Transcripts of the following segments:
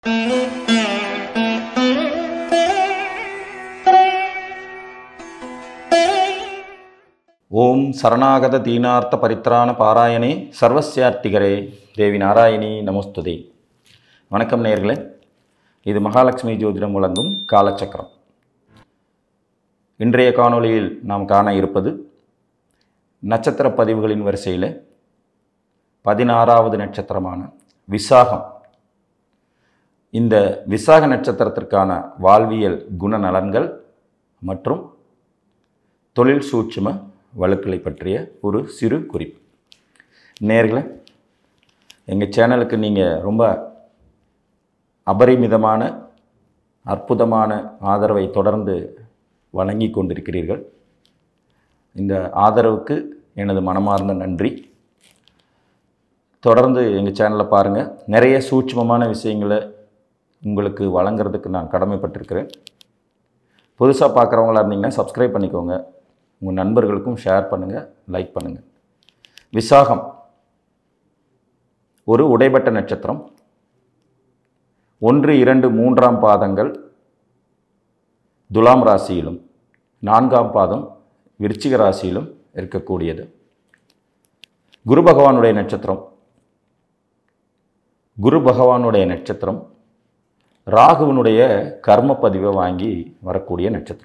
ஓம் சரணாகத தீனார்த்த பரித்ராண பாராயணே சர்வசியார்த்திகரே தேவி நாராயணி நமஸ்துதே வணக்கம் நேயர்களே இது மகாலட்சுமி ஜோதிடம் வழங்கும் காலச்சக்கரம் இன்றைய காணொளியில் நாம் காண இருப்பது நட்சத்திர பதிவுகளின் வரிசையில் பதினாறாவது நட்சத்திரமான விசாகம் இந்த விசாக நட்சத்திரத்திற்கான வாழ்வியல் குணநலன்கள் மற்றும் தொழில் சூட்சும வழக்குகளை பற்றிய ஒரு சிறு குறிப்பு நேர்களே எங்கள் சேனலுக்கு நீங்கள் ரொம்ப அபரிமிதமான அற்புதமான ஆதரவை தொடர்ந்து வழங்கி கொண்டிருக்கிறீர்கள் இந்த ஆதரவுக்கு எனது மனமார்ந்த நன்றி தொடர்ந்து எங்கள் சேனலை பாருங்கள் நிறைய சூட்சுமமான விஷயங்களை உங்களுக்கு வழங்குறதுக்கு நான் கடமைப்பட்டிருக்கிறேன் புதுசாக பார்க்குறவங்களா இருந்தீங்கன்னா சப்ஸ்கிரைப் பண்ணிக்கோங்க உங்கள் நண்பர்களுக்கும் ஷேர் பண்ணுங்கள் லைக் பண்ணுங்கள் விசாகம் ஒரு உடைபட்ட நட்சத்திரம் ஒன்று இரண்டு மூன்றாம் பாதங்கள் துலாம் ராசியிலும் நான்காம் பாதம் விருச்சிக ராசியிலும் இருக்கக்கூடியது குரு பகவானுடைய நட்சத்திரம் குரு பகவானுடைய நட்சத்திரம் ராகுவனுடைய கர்ம பதிவை வாங்கி வரக்கூடிய நட்சத்திரம்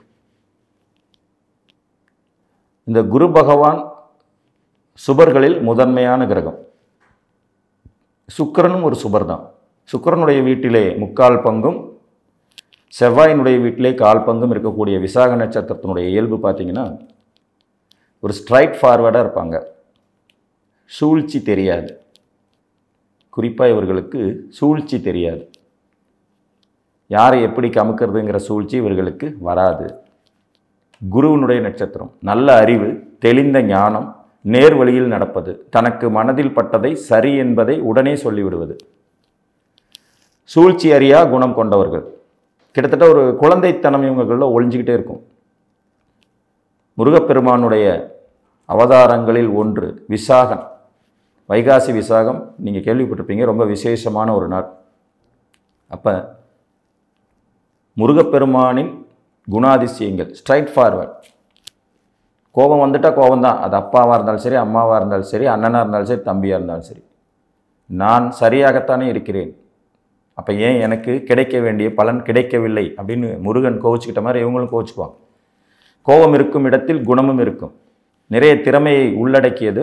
இந்த குரு பகவான் சுபர்களில் முதன்மையான கிரகம் சுக்கிரனும் ஒரு சுபர் தான் சுக்கிரனுடைய வீட்டிலே முக்கால் பங்கும் செவ்வாயினுடைய வீட்டிலே கால் பங்கும் இருக்கக்கூடிய விசாக நட்சத்திரத்தினுடைய இயல்பு பார்த்தீங்கன்னா ஒரு ஸ்ட்ரைட் ஃபார்வர்டாக இருப்பாங்க சூழ்ச்சி தெரியாது குறிப்பாக இவர்களுக்கு சூழ்ச்சி தெரியாது யாரை எப்படி கமுக்கிறதுங்கிற சூழ்ச்சி இவர்களுக்கு வராது குருவினுடைய நட்சத்திரம் நல்ல அறிவு தெளிந்த ஞானம் நேர் வழியில் நடப்பது தனக்கு மனதில் பட்டதை சரி என்பதை உடனே சொல்லிவிடுவது சூழ்ச்சி அறியா குணம் கொண்டவர்கள் கிட்டத்தட்ட ஒரு குழந்தைத்தனம் இவங்களில் ஒளிஞ்சிக்கிட்டே இருக்கும் முருகப்பெருமானுடைய அவதாரங்களில் ஒன்று விசாகன் வைகாசி விசாகம் நீங்கள் கேள்விப்பட்டிருப்பீங்க ரொம்ப விசேஷமான ஒரு நாள் அப்போ முருகப்பெருமானின் குணாதிசயங்கள் ஸ்ட்ரைட் ஃபார்வர்ட் கோபம் வந்துட்டால் கோபம் தான் அது அப்பாவாக இருந்தாலும் சரி அம்மாவாக இருந்தாலும் சரி அண்ணனாக இருந்தாலும் சரி தம்பியாக இருந்தாலும் சரி நான் சரியாகத்தானே இருக்கிறேன் அப்போ ஏன் எனக்கு கிடைக்க வேண்டிய பலன் கிடைக்கவில்லை அப்படின்னு முருகன் கோவிச்சுக்கிட்ட மாதிரி இவங்களும் கோவிச்சுக்குவாங்க கோபம் இருக்கும் இடத்தில் குணமும் இருக்கும் நிறைய திறமையை உள்ளடக்கியது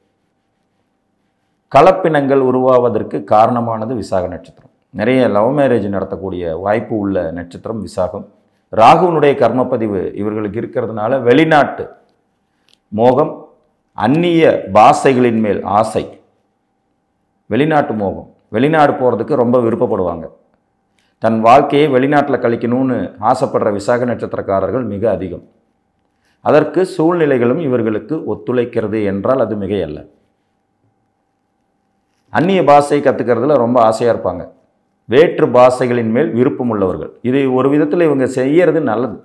கலப்பினங்கள் உருவாவதற்கு காரணமானது விசாக நட்சத்திரம் நிறைய லவ் மேரேஜ் நடத்தக்கூடிய வாய்ப்பு உள்ள நட்சத்திரம் விசாகம் ராகுவனுடைய கர்மப்பதிவு இவர்களுக்கு இருக்கிறதுனால வெளிநாட்டு மோகம் அந்நிய பாசைகளின் மேல் ஆசை வெளிநாட்டு மோகம் வெளிநாடு போகிறதுக்கு ரொம்ப விருப்பப்படுவாங்க தன் வாழ்க்கையை வெளிநாட்டில் கழிக்கணும்னு ஆசைப்படுற விசாக நட்சத்திரக்காரர்கள் மிக அதிகம் அதற்கு சூழ்நிலைகளும் இவர்களுக்கு ஒத்துழைக்கிறது என்றால் அது மிகையல்ல அந்நிய பாஷை கற்றுக்கிறதுல ரொம்ப ஆசையாக இருப்பாங்க வேற்று பாஷைகளின் மேல் விருப்பம் உள்ளவர்கள் இது ஒரு விதத்தில் இவங்க செய்யறது நல்லது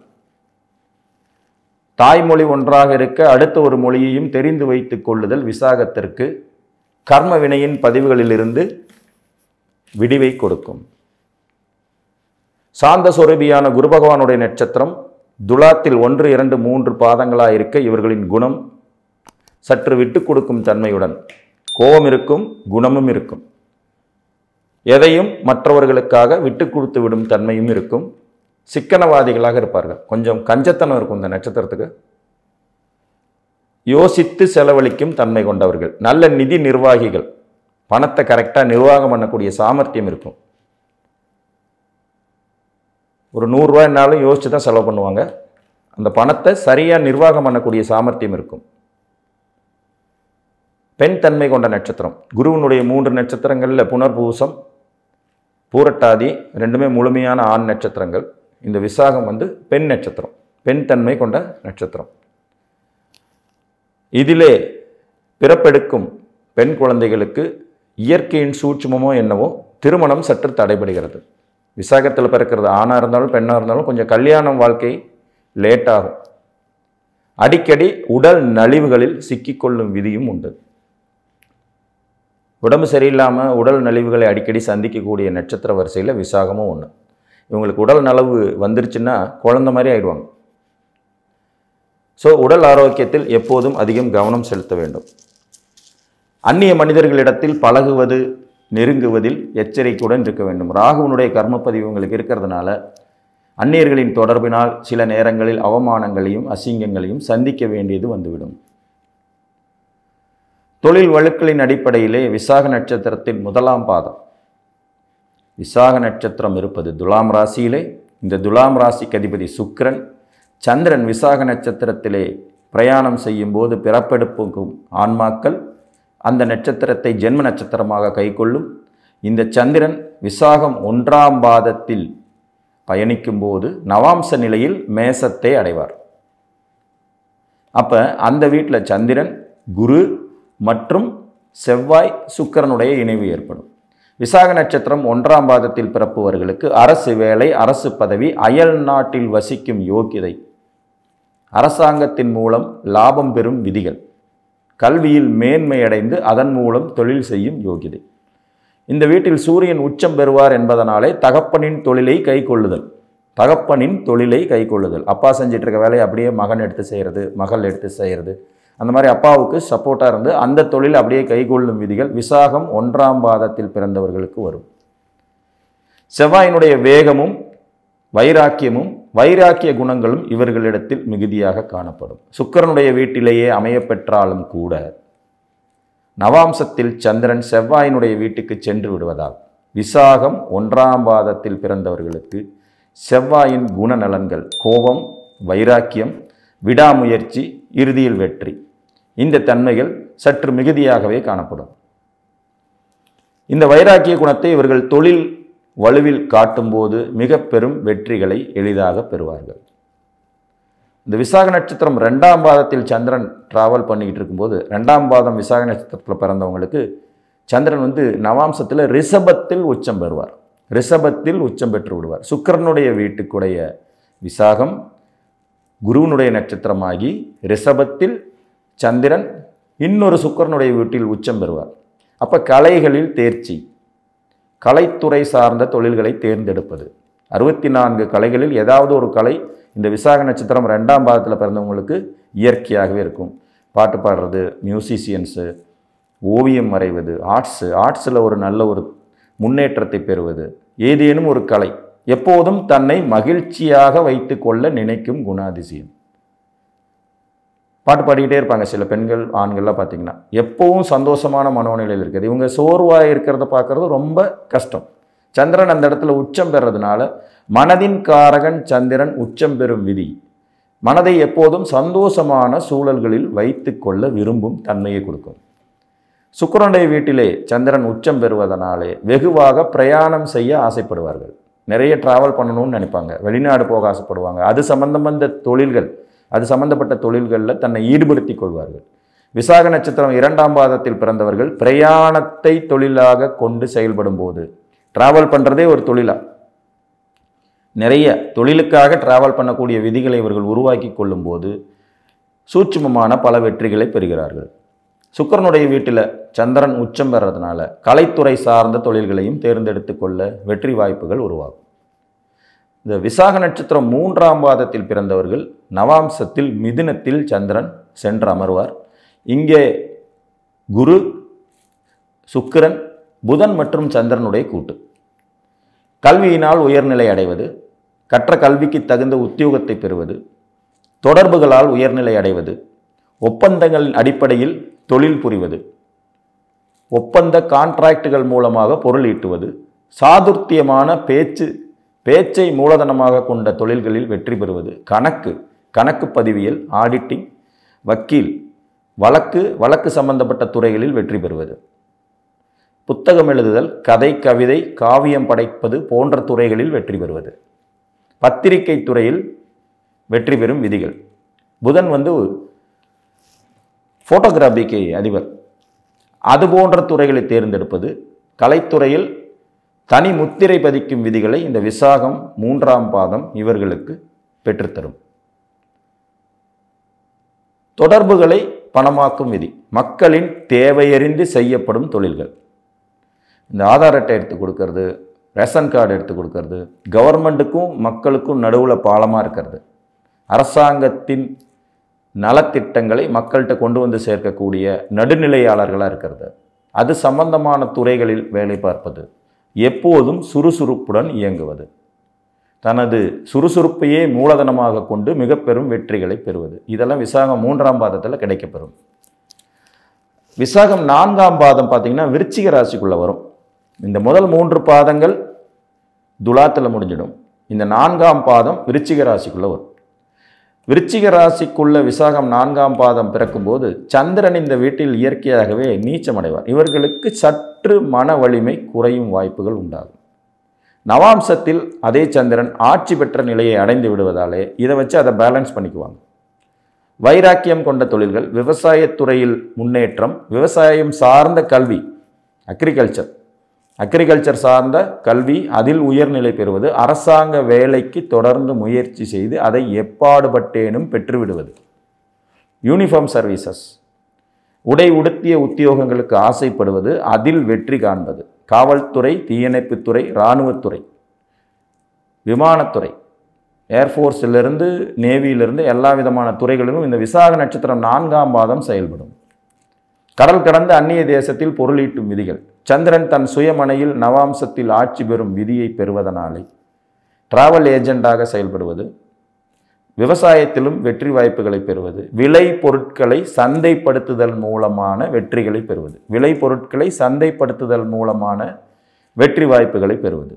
தாய்மொழி ஒன்றாக இருக்க அடுத்த ஒரு மொழியையும் தெரிந்து வைத்துக் கொள்ளுதல் விசாகத்திற்கு கர்ம வினையின் பதிவுகளிலிருந்து விடிவை கொடுக்கும் சாந்த சொரூபியான குரு பகவானுடைய நட்சத்திரம் துலாத்தில் ஒன்று இரண்டு மூன்று பாதங்களாக இருக்க இவர்களின் குணம் சற்று விட்டு கொடுக்கும் தன்மையுடன் கோபம் இருக்கும் குணமும் இருக்கும் எதையும் மற்றவர்களுக்காக விட்டு கொடுத்து விடும் தன்மையும் இருக்கும் சிக்கனவாதிகளாக இருப்பார்கள் கொஞ்சம் கஞ்சத்தனம் இருக்கும் இந்த நட்சத்திரத்துக்கு யோசித்து செலவழிக்கும் தன்மை கொண்டவர்கள் நல்ல நிதி நிர்வாகிகள் பணத்தை கரெக்டாக நிர்வாகம் பண்ணக்கூடிய சாமர்த்தியம் இருக்கும் ஒரு நூறுரூவாய்னாலும் யோசித்து தான் செலவு பண்ணுவாங்க அந்த பணத்தை சரியாக நிர்வாகம் பண்ணக்கூடிய சாமர்த்தியம் இருக்கும் பெண் தன்மை கொண்ட நட்சத்திரம் குருவினுடைய மூன்று நட்சத்திரங்களில் புனர்பூசம் பூரட்டாதி ரெண்டுமே முழுமையான ஆண் நட்சத்திரங்கள் இந்த விசாகம் வந்து பெண் நட்சத்திரம் பெண் தன்மை கொண்ட நட்சத்திரம் இதிலே பிறப்பெடுக்கும் பெண் குழந்தைகளுக்கு இயற்கையின் சூட்சுமமோ என்னவோ திருமணம் சற்று தடைபடுகிறது விசாகத்தில் பிறக்கிறது ஆணாக இருந்தாலும் பெண்ணாக இருந்தாலும் கொஞ்சம் கல்யாணம் வாழ்க்கை லேட் ஆகும் அடிக்கடி உடல் நலிவுகளில் சிக்கிக்கொள்ளும் விதியும் உண்டு உடம்பு சரியில்லாமல் உடல் நலிவுகளை அடிக்கடி சந்திக்கக்கூடிய நட்சத்திர வரிசையில் விசாகமும் ஒன்று இவங்களுக்கு உடல் நலவு வந்துருச்சுன்னா குழந்த மாதிரி ஆயிடுவாங்க ஸோ உடல் ஆரோக்கியத்தில் எப்போதும் அதிகம் கவனம் செலுத்த வேண்டும் அந்நிய மனிதர்களிடத்தில் பழகுவது நெருங்குவதில் எச்சரிக்கையுடன் இருக்க வேண்டும் ராகுவனுடைய கர்மப்பதிவு உங்களுக்கு இருக்கிறதுனால அந்நியர்களின் தொடர்பினால் சில நேரங்களில் அவமானங்களையும் அசிங்கங்களையும் சந்திக்க வேண்டியது வந்துவிடும் தொழில் வழுக்களின் அடிப்படையிலே விசாக நட்சத்திரத்தின் முதலாம் பாதம் விசாக நட்சத்திரம் இருப்பது துலாம் ராசியிலே இந்த துலாம் ராசிக்கு அதிபதி சுக்கிரன் சந்திரன் விசாக நட்சத்திரத்திலே பிரயாணம் செய்யும்போது பிறப்பெடுப்புக்கும் ஆன்மாக்கள் அந்த நட்சத்திரத்தை ஜென்ம நட்சத்திரமாக கைக்கொள்ளும் இந்த சந்திரன் விசாகம் ஒன்றாம் பாதத்தில் பயணிக்கும்போது நவாம்ச நிலையில் மேசத்தை அடைவார் அப்போ அந்த வீட்டில் சந்திரன் குரு மற்றும் செவ்வாய் சுக்கிரனுடைய இணைவு ஏற்படும் விசாக நட்சத்திரம் ஒன்றாம் பாதத்தில் பிறப்பவர்களுக்கு அரசு வேலை அரசு பதவி அயல் நாட்டில் வசிக்கும் யோக்கியதை அரசாங்கத்தின் மூலம் லாபம் பெறும் விதிகள் கல்வியில் மேன்மையடைந்து அதன் மூலம் தொழில் செய்யும் யோகியதை இந்த வீட்டில் சூரியன் உச்சம் பெறுவார் என்பதனாலே தகப்பனின் தொழிலை கைக்கொள்ளுதல் தகப்பனின் தொழிலை கைக்கொள்ளுதல் அப்பா செஞ்சிட்டு இருக்க வேலையை அப்படியே மகன் எடுத்து செய்கிறது மகள் எடுத்து செய்கிறது அந்த மாதிரி அப்பாவுக்கு சப்போர்ட்டாக இருந்து அந்த தொழில் அப்படியே கைக்கொள்ளும் விதிகள் விசாகம் ஒன்றாம் பாதத்தில் பிறந்தவர்களுக்கு வரும் செவ்வாயினுடைய வேகமும் வைராக்கியமும் வைராக்கிய குணங்களும் இவர்களிடத்தில் மிகுதியாக காணப்படும் சுக்கிரனுடைய வீட்டிலேயே அமையப்பெற்றாலும் கூட நவாம்சத்தில் சந்திரன் செவ்வாயினுடைய வீட்டுக்கு சென்று விடுவதால் விசாகம் ஒன்றாம் பாதத்தில் பிறந்தவர்களுக்கு செவ்வாயின் குணநலன்கள் கோபம் வைராக்கியம் விடாமுயற்சி இறுதியில் வெற்றி இந்த தன்மைகள் சற்று மிகுதியாகவே காணப்படும் இந்த வைராக்கிய குணத்தை இவர்கள் தொழில் வலுவில் காட்டும்போது மிக பெரும் வெற்றிகளை எளிதாக பெறுவார்கள் இந்த விசாக நட்சத்திரம் ரெண்டாம் பாதத்தில் சந்திரன் டிராவல் பண்ணிக்கிட்டு இருக்கும்போது ரெண்டாம் பாதம் விசாக நட்சத்திரத்தில் பிறந்தவங்களுக்கு சந்திரன் வந்து நவாம்சத்தில் ரிஷபத்தில் உச்சம் பெறுவார் ரிஷபத்தில் உச்சம் பெற்று விடுவார் சுக்கிரனுடைய வீட்டுக்குடைய விசாகம் குருவனுடைய நட்சத்திரமாகி ரிஷபத்தில் சந்திரன் இன்னொரு சுக்கிரனுடைய வீட்டில் உச்சம் பெறுவார் அப்போ கலைகளில் தேர்ச்சி கலைத்துறை சார்ந்த தொழில்களை தேர்ந்தெடுப்பது அறுபத்தி நான்கு கலைகளில் ஏதாவது ஒரு கலை இந்த விசாக நட்சத்திரம் ரெண்டாம் பாதத்தில் பிறந்தவங்களுக்கு இயற்கையாகவே இருக்கும் பாட்டு பாடுறது மியூசிஷியன்ஸு ஓவியம் வரைவது ஆர்ட்ஸு ஆர்ட்ஸில் ஒரு நல்ல ஒரு முன்னேற்றத்தை பெறுவது ஏதேனும் ஒரு கலை எப்போதும் தன்னை மகிழ்ச்சியாக வைத்துக்கொள்ள நினைக்கும் குணாதிசயம் பாட்டு பாடிக்கிட்டே இருப்பாங்க சில பெண்கள் ஆண்கள்லாம் பார்த்தீங்கன்னா எப்பவும் சந்தோஷமான மனோநிலையில் இருக்குது இவங்க சோர்வாக இருக்கிறத பார்க்குறது ரொம்ப கஷ்டம் சந்திரன் அந்த இடத்துல உச்சம் பெறதுனால மனதின் காரகன் சந்திரன் உச்சம் பெறும் விதி மனதை எப்போதும் சந்தோஷமான சூழல்களில் வைத்து கொள்ள விரும்பும் தன்மையை கொடுக்கும் சுக்கிரனுடைய வீட்டிலே சந்திரன் உச்சம் பெறுவதனாலே வெகுவாக பிரயாணம் செய்ய ஆசைப்படுவார்கள் நிறைய டிராவல் பண்ணணும்னு நினைப்பாங்க வெளிநாடு போக ஆசைப்படுவாங்க அது சம்பந்தமான தொழில்கள் அது சம்பந்தப்பட்ட தொழில்களில் தன்னை ஈடுபடுத்திக் கொள்வார்கள் விசாக நட்சத்திரம் இரண்டாம் பாதத்தில் பிறந்தவர்கள் பிரயாணத்தை தொழிலாக கொண்டு செயல்படும் போது டிராவல் பண்ணுறதே ஒரு தொழிலா நிறைய தொழிலுக்காக டிராவல் பண்ணக்கூடிய விதிகளை இவர்கள் உருவாக்கி கொள்ளும்போது சூட்சுமமான பல வெற்றிகளை பெறுகிறார்கள் சுக்கரனுடைய வீட்டில் சந்திரன் உச்சம் பெறதுனால கலைத்துறை சார்ந்த தொழில்களையும் தேர்ந்தெடுத்து கொள்ள வெற்றி வாய்ப்புகள் உருவாகும் இந்த விசாக நட்சத்திரம் மூன்றாம் பாதத்தில் பிறந்தவர்கள் நவாம்சத்தில் மிதுனத்தில் சந்திரன் சென்று அமர்வார் இங்கே குரு சுக்கிரன் புதன் மற்றும் சந்திரனுடைய கூட்டு கல்வியினால் உயர்நிலை அடைவது கற்ற கல்விக்கு தகுந்த உத்தியோகத்தை பெறுவது தொடர்புகளால் உயர்நிலை அடைவது ஒப்பந்தங்களின் அடிப்படையில் தொழில் புரிவது ஒப்பந்த கான்ட்ராக்டுகள் மூலமாக பொருள் ஈட்டுவது சாதுர்த்தியமான பேச்சு பேச்சை மூலதனமாக கொண்ட தொழில்களில் வெற்றி பெறுவது கணக்கு கணக்கு பதிவியல் ஆடிட்டிங் வக்கீல் வழக்கு வழக்கு சம்பந்தப்பட்ட துறைகளில் வெற்றி பெறுவது புத்தகம் எழுதுதல் கதை கவிதை காவியம் படைப்பது போன்ற துறைகளில் வெற்றி பெறுவது பத்திரிகை துறையில் வெற்றி பெறும் விதிகள் புதன் வந்து ஃபோட்டோகிராஃபிக்கு அதிபர் அது போன்ற துறைகளை தேர்ந்தெடுப்பது கலைத்துறையில் தனி முத்திரை பதிக்கும் விதிகளை இந்த விசாகம் மூன்றாம் பாதம் இவர்களுக்கு பெற்றுத்தரும் தொடர்புகளை பணமாக்கும் விதி மக்களின் தேவையறிந்து செய்யப்படும் தொழில்கள் இந்த ஆதார் அட்டை எடுத்து கொடுக்கறது ரேஷன் கார்டு எடுத்து கொடுக்கறது கவர்மெண்ட்டுக்கும் மக்களுக்கும் நடுவில் பாலமாக இருக்கிறது அரசாங்கத்தின் நலத்திட்டங்களை மக்கள்கிட்ட கொண்டு வந்து சேர்க்கக்கூடிய நடுநிலையாளர்களாக இருக்கிறது அது சம்பந்தமான துறைகளில் வேலை பார்ப்பது எப்போதும் சுறுசுறுப்புடன் இயங்குவது தனது சுறுசுறுப்பையே மூலதனமாக கொண்டு மிக பெரும் வெற்றிகளை பெறுவது இதெல்லாம் விசாகம் மூன்றாம் பாதத்தில் கிடைக்கப்பெறும் விசாகம் நான்காம் பாதம் பார்த்தீங்கன்னா விருச்சிக ராசிக்குள்ளே வரும் இந்த முதல் மூன்று பாதங்கள் துலாத்தில் முடிஞ்சிடும் இந்த நான்காம் பாதம் விருச்சிக ராசிக்குள்ளே வரும் விருச்சிக ராசிக்குள்ள விசாகம் நான்காம் பாதம் பிறக்கும்போது சந்திரன் இந்த வீட்டில் இயற்கையாகவே நீச்சமடைவார் இவர்களுக்கு சற்று மன வலிமை குறையும் வாய்ப்புகள் உண்டாகும் நவாம்சத்தில் அதே சந்திரன் ஆட்சி பெற்ற நிலையை அடைந்து விடுவதாலே இதை வச்சு அதை பேலன்ஸ் பண்ணிக்குவாங்க வைராக்கியம் கொண்ட தொழில்கள் விவசாயத்துறையில் முன்னேற்றம் விவசாயம் சார்ந்த கல்வி அக்ரிகல்ச்சர் அக்ரிகல்ச்சர் சார்ந்த கல்வி அதில் உயர்நிலை பெறுவது அரசாங்க வேலைக்கு தொடர்ந்து முயற்சி செய்து அதை எப்பாடுபட்டேனும் பெற்றுவிடுவது யூனிஃபார்ம் சர்வீசஸ் உடை உடுத்திய உத்தியோகங்களுக்கு ஆசைப்படுவது அதில் வெற்றி காண்பது காவல்துறை தீயணைப்புத்துறை இராணுவத்துறை விமானத்துறை ஏர்ஃபோர்ஸிலிருந்து நேவியிலிருந்து எல்லா விதமான துறைகளிலும் இந்த விசாக நட்சத்திரம் நான்காம் பாதம் செயல்படும் கடல் கடந்த அந்நிய தேசத்தில் பொருளீட்டும் விதிகள் சந்திரன் தன் சுயமனையில் நவாம்சத்தில் ஆட்சி பெறும் விதியை பெறுவதனாலே டிராவல் ஏஜெண்டாக செயல்படுவது விவசாயத்திலும் வெற்றி வாய்ப்புகளை பெறுவது விளை பொருட்களை சந்தைப்படுத்துதல் மூலமான வெற்றிகளை பெறுவது விளை பொருட்களை சந்தைப்படுத்துதல் மூலமான வெற்றி வாய்ப்புகளை பெறுவது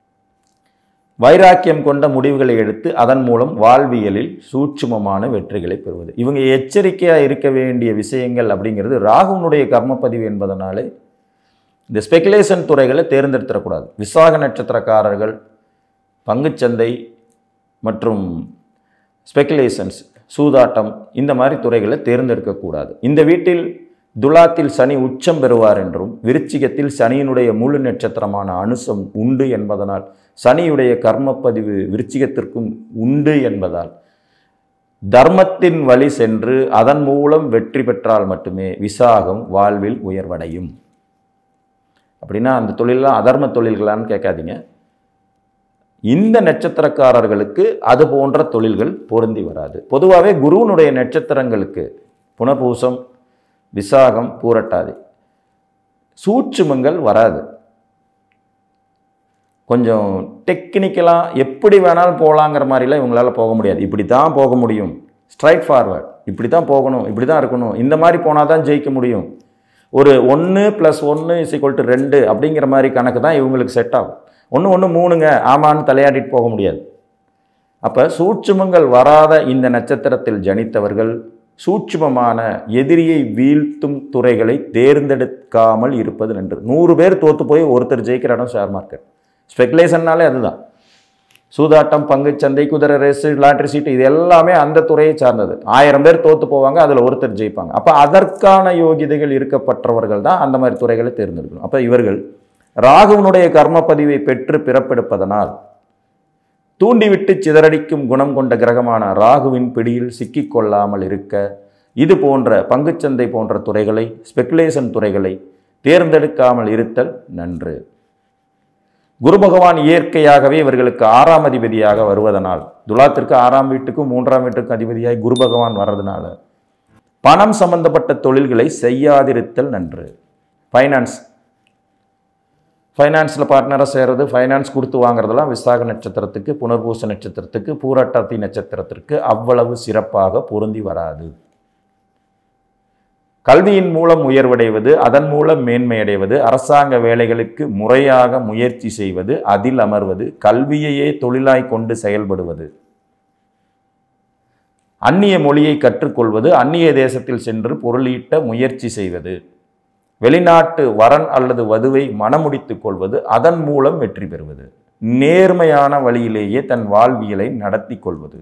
வைராக்கியம் கொண்ட முடிவுகளை எடுத்து அதன் மூலம் வாழ்வியலில் சூட்சுமமான வெற்றிகளை பெறுவது இவங்க எச்சரிக்கையாக இருக்க வேண்டிய விஷயங்கள் அப்படிங்கிறது ராகுனுடைய கர்மப்பதிவு என்பதனாலே இந்த ஸ்பெகுலேஷன் துறைகளை தேர்ந்தெடுத்துடக்கூடாது விசாக நட்சத்திரக்காரர்கள் பங்குச்சந்தை மற்றும் ஸ்பெகுலேஷன்ஸ் சூதாட்டம் இந்த மாதிரி துறைகளை தேர்ந்தெடுக்கக்கூடாது இந்த வீட்டில் துலாத்தில் சனி உச்சம் பெறுவார் என்றும் விருச்சிகத்தில் சனியினுடைய முழு நட்சத்திரமான அனுசம் உண்டு என்பதனால் சனியுடைய கர்மப்பதிவு விருச்சிகத்திற்கும் உண்டு என்பதால் தர்மத்தின் வழி சென்று அதன் மூலம் வெற்றி பெற்றால் மட்டுமே விசாகம் வாழ்வில் உயர்வடையும் அப்படின்னா அந்த தொழிலெலாம் அதர்ம தொழில்களான்னு கேட்காதீங்க இந்த நட்சத்திரக்காரர்களுக்கு அது போன்ற தொழில்கள் பொருந்தி வராது பொதுவாகவே குருவனுடைய நட்சத்திரங்களுக்கு புனர்பூசம் விசாகம் பூரட்டாதி சூட்சுமங்கள் வராது கொஞ்சம் டெக்னிக்கலாக எப்படி வேணாலும் போகலாங்கிற மாதிரிலாம் இவங்களால போக முடியாது இப்படி தான் போக முடியும் ஸ்ட்ரைட் ஃபார்வர்ட் இப்படி தான் போகணும் இப்படி தான் இருக்கணும் இந்த மாதிரி போனால் தான் ஜெயிக்க முடியும் ஒரு ஒன்று ப்ளஸ் ஒன்று இஸ் ஈக்குவல் டு ரெண்டு அப்படிங்கிற மாதிரி கணக்கு தான் இவங்களுக்கு செட் ஆகும் ஒன்று ஒன்று மூணுங்க ஆமான்னு தலையாடிட்டு போக முடியாது அப்போ சூட்சுமங்கள் வராத இந்த நட்சத்திரத்தில் ஜனித்தவர்கள் சூட்சுமமான எதிரியை வீழ்த்தும் துறைகளை தேர்ந்தெடுக்காமல் இருப்பது நன்று நூறு பேர் தோற்று போய் ஒருத்தர் ஜெயிக்கிற இடம் ஷேர் மார்க்கெட் ஸ்பெகுலேஷன்னாலே அதுதான் சூதாட்டம் பங்குச்சந்தை குதிரை ரேஸு லாட்ரி சீட்டு இது எல்லாமே அந்த துறையை சார்ந்தது ஆயிரம் பேர் தோற்று போவாங்க அதில் ஒருத்தர் ஜெயிப்பாங்க அப்போ அதற்கான யோகிதைகள் இருக்கப்பட்டவர்கள் தான் அந்த மாதிரி துறைகளை தேர்ந்தெடுக்கணும் அப்போ இவர்கள் ராகுவனுடைய கர்மப்பதிவை பெற்று பிறப்பெடுப்பதனால் தூண்டிவிட்டு சிதறடிக்கும் குணம் கொண்ட கிரகமான ராகுவின் பிடியில் சிக்கிக்கொள்ளாமல் இருக்க இது போன்ற பங்குச்சந்தை போன்ற துறைகளை ஸ்பெகுலேஷன் துறைகளை தேர்ந்தெடுக்காமல் இருத்தல் நன்று குரு பகவான் இயற்கையாகவே இவர்களுக்கு ஆறாம் அதிபதியாக வருவதனால் துலாத்திற்கு ஆறாம் வீட்டுக்கும் மூன்றாம் வீட்டுக்கும் அதிபதியாய் குரு பகவான் வர்றதுனால பணம் சம்பந்தப்பட்ட தொழில்களை செய்யாதிருத்தல் நன்று ஃபைனான்ஸ் ஃபைனான்ஸில் பார்ட்னராக சேர்றது ஃபைனான்ஸ் கொடுத்து வாங்குறதெல்லாம் விசாக நட்சத்திரத்துக்கு புனர்பூச நட்சத்திரத்துக்கு பூரட்டாத்தி நட்சத்திரத்திற்கு அவ்வளவு சிறப்பாக பொருந்தி வராது கல்வியின் மூலம் உயர்வடைவது அதன் மூலம் மேன்மையடைவது அரசாங்க வேலைகளுக்கு முறையாக முயற்சி செய்வது அதில் அமர்வது கல்வியையே தொழிலாய் கொண்டு செயல்படுவது அந்நிய மொழியை கற்றுக்கொள்வது அந்நிய தேசத்தில் சென்று பொருளீட்ட முயற்சி செய்வது வெளிநாட்டு வரன் அல்லது வதுவை மனமுடித்துக் கொள்வது அதன் மூலம் வெற்றி பெறுவது நேர்மையான வழியிலேயே தன் வாழ்வியலை நடத்தி கொள்வது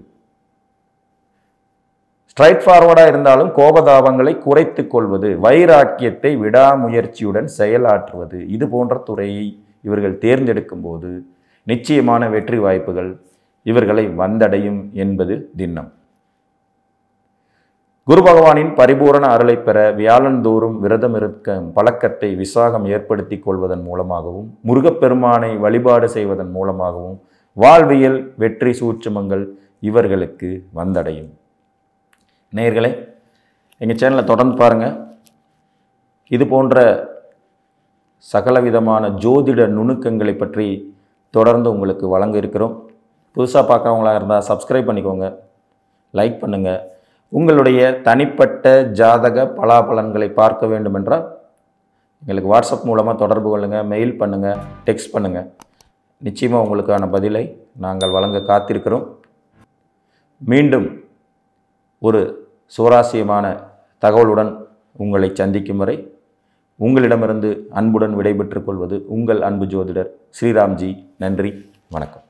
ஸ்ட்ரைட் ஃபார்வர்டாக இருந்தாலும் கோபதாபங்களை குறைத்து கொள்வது வைராக்கியத்தை விடாமுயற்சியுடன் செயலாற்றுவது இது போன்ற துறையை இவர்கள் தேர்ந்தெடுக்கும் போது நிச்சயமான வெற்றி வாய்ப்புகள் இவர்களை வந்தடையும் என்பது திண்ணம் குரு பகவானின் பரிபூரண அருளை பெற வியாழந்தோறும் விரதம் இருக்க பழக்கத்தை விசாகம் ஏற்படுத்திக் கொள்வதன் மூலமாகவும் முருகப்பெருமானை வழிபாடு செய்வதன் மூலமாகவும் வாழ்வியல் வெற்றி சூட்சுமங்கள் இவர்களுக்கு வந்தடையும் நேயர்களே எங்கள் சேனலை தொடர்ந்து பாருங்கள் இது போன்ற சகலவிதமான ஜோதிட நுணுக்கங்களை பற்றி தொடர்ந்து உங்களுக்கு வழங்க இருக்கிறோம் புதுசாக பார்க்குறவங்களா இருந்தால் சப்ஸ்கிரைப் பண்ணிக்கோங்க லைக் பண்ணுங்கள் உங்களுடைய தனிப்பட்ட ஜாதக பலாபலன்களை பார்க்க வேண்டுமென்றால் எங்களுக்கு வாட்ஸ்அப் மூலமாக தொடர்பு கொள்ளுங்கள் மெயில் பண்ணுங்கள் டெக்ஸ்ட் பண்ணுங்கள் நிச்சயமாக உங்களுக்கான பதிலை நாங்கள் வழங்க காத்திருக்கிறோம் மீண்டும் ஒரு சுவாரஸ்யமான தகவலுடன் உங்களை சந்திக்கும் வரை உங்களிடமிருந்து அன்புடன் விடைபெற்றுக் கொள்வது உங்கள் அன்பு ஜோதிடர் ஸ்ரீராம்ஜி நன்றி வணக்கம்